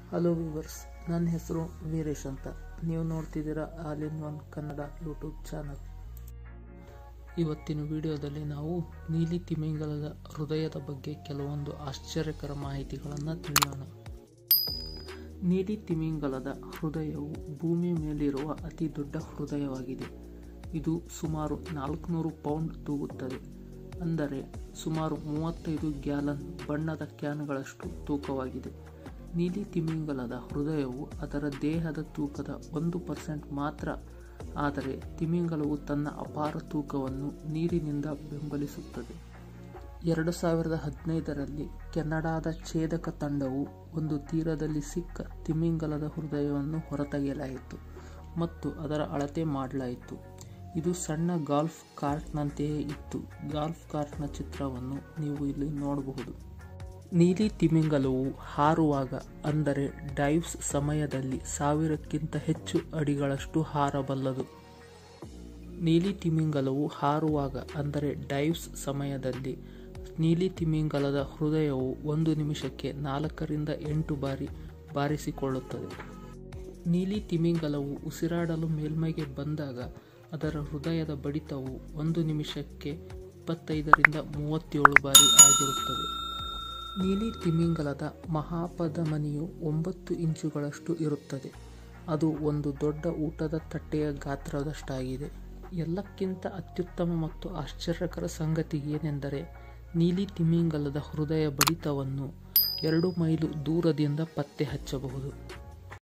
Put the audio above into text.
hello viewers ನನ್ನ ಹೆಸರು ವೀರೇಶ್ ಅಂತ ನೀವು ನೋಡ್ತಿದ್ದೀರಾ all in one Kannada YouTube channel ಇವತ್ತಿನ ವಿಡಿಯೋದಲ್ಲಿ ನಾವು ನೀಲಿ ತಿಮಿಂಗಲದ ಹೃದಯದ ಬಗ್ಗೆ ಕೆಲವೊಂದು ಆಶ್ಚರ್ಯಕರ ಮಾಹಿತಿಗಳನ್ನು ತಿಳಿಯೋಣ ನೀಲಿ ತಿಮಿಂಗಲದ ಹೃದಯವು ಭೂಮಿಯ ಮೇಲಿರುವ ಅತಿ ದೊಡ್ಡ ಹೃದಯವಾಗಿದೆ ಇದು ಸುಮಾರು ನಾಲ್ಕುನೂರು ಪೌಂಡ್ ತೂಗುತ್ತದೆ ಅಂದರೆ ಸುಮಾರು ಮೂವತ್ತೈದು ಗ್ಯಾಲನ್ ಬಣ್ಣದ ಕ್ಯಾನ್ಗಳಷ್ಟು ತೂಕವಾಗಿದೆ ನೀಲಿ ತಿಮಿಂಗಲದ ಹೃದಯವು ಅದರ ದೇಹದ ತೂಕದ ಒಂದು ಪರ್ಸೆಂಟ್ ಮಾತ್ರ ಆದರೆ ತಿಮಿಂಗಲವು ತನ್ನ ಅಪಾರ ತೂಕವನ್ನು ನೀರಿನಿಂದ ಬೆಂಬಲಿಸುತ್ತದೆ ಎರಡು ಸಾವಿರದ ಹದಿನೈದರಲ್ಲಿ ಕೆನಡಾದ ಛೇದಕ ತಂಡವು ಒಂದು ತೀರದಲ್ಲಿ ಸಿಕ್ಕ ತಿಮಿಂಗಲದ ಹೃದಯವನ್ನು ಹೊರತೆಗೆಯಲಾಯಿತು ಮತ್ತು ಅದರ ಅಳತೆ ಮಾಡಲಾಯಿತು ಇದು ಸಣ್ಣ ಗಾಲ್ಫ್ ಕಾರ್ಟ್ನಂತೆಯೇ ಇತ್ತು ಗಾಲ್ಫ್ ಕಾರ್ಟ್ನ ಚಿತ್ರವನ್ನು ನೀವು ಇಲ್ಲಿ ನೋಡಬಹುದು ನೀಲಿ ತಿಮಿಂಗಲವು ಹಾರುವಾಗ ಅಂದರೆ ಡೈವ್ಸ್ ಸಮಯದಲ್ಲಿ ಸಾವಿರಕ್ಕಿಂತ ಹೆಚ್ಚು ಅಡಿಗಳಷ್ಟು ಹಾರಬಲ್ಲದು ನೀಲಿ ತಿಮಿಂಗಲವು ಹಾರುವಾಗ ಅಂದರೆ ಡೈವ್ಸ್ ಸಮಯದಲ್ಲಿ ನೀಲಿ ತಿಮಿಂಗಲದ ಹೃದಯವು ಒಂದು ನಿಮಿಷಕ್ಕೆ ನಾಲ್ಕರಿಂದ ಎಂಟು ಬಾರಿ ಬಾರಿಸಿಕೊಳ್ಳುತ್ತದೆ ನೀಲಿ ತಿಮಿಂಗಲವು ಉಸಿರಾಡಲು ಮೇಲ್ಮೈಗೆ ಬಂದಾಗ ಅದರ ಹೃದಯದ ಬಡಿತವು ಒಂದು ನಿಮಿಷಕ್ಕೆ ಇಪ್ಪತ್ತೈದರಿಂದ ಮೂವತ್ತೇಳು ಬಾರಿ ಆಗಿರುತ್ತದೆ ನೀಲಿ ತಿಮಿಂಗಲದ ಮಹಾಪಧಮನಿಯು ಒಂಬತ್ತು ಇಂಚುಗಳಷ್ಟು ಇರುತ್ತದೆ ಅದು ಒಂದು ದೊಡ್ಡ ಊಟದ ತಟ್ಟೆಯ ಗಾತ್ರದಷ್ಟಾಗಿದೆ ಎಲ್ಲಕ್ಕಿಂತ ಅತ್ಯುತ್ತಮ ಮತ್ತು ಆಶ್ಚರ್ಯಕರ ಸಂಗತಿ ಏನೆಂದರೆ ನೀಲಿ ತಿಮಿಂಗಲದ ಹೃದಯ ಬಡಿತವನ್ನು ಎರಡು ಮೈಲು ದೂರದಿಂದ ಪತ್ತೆ ಹಚ್ಚಬಹುದು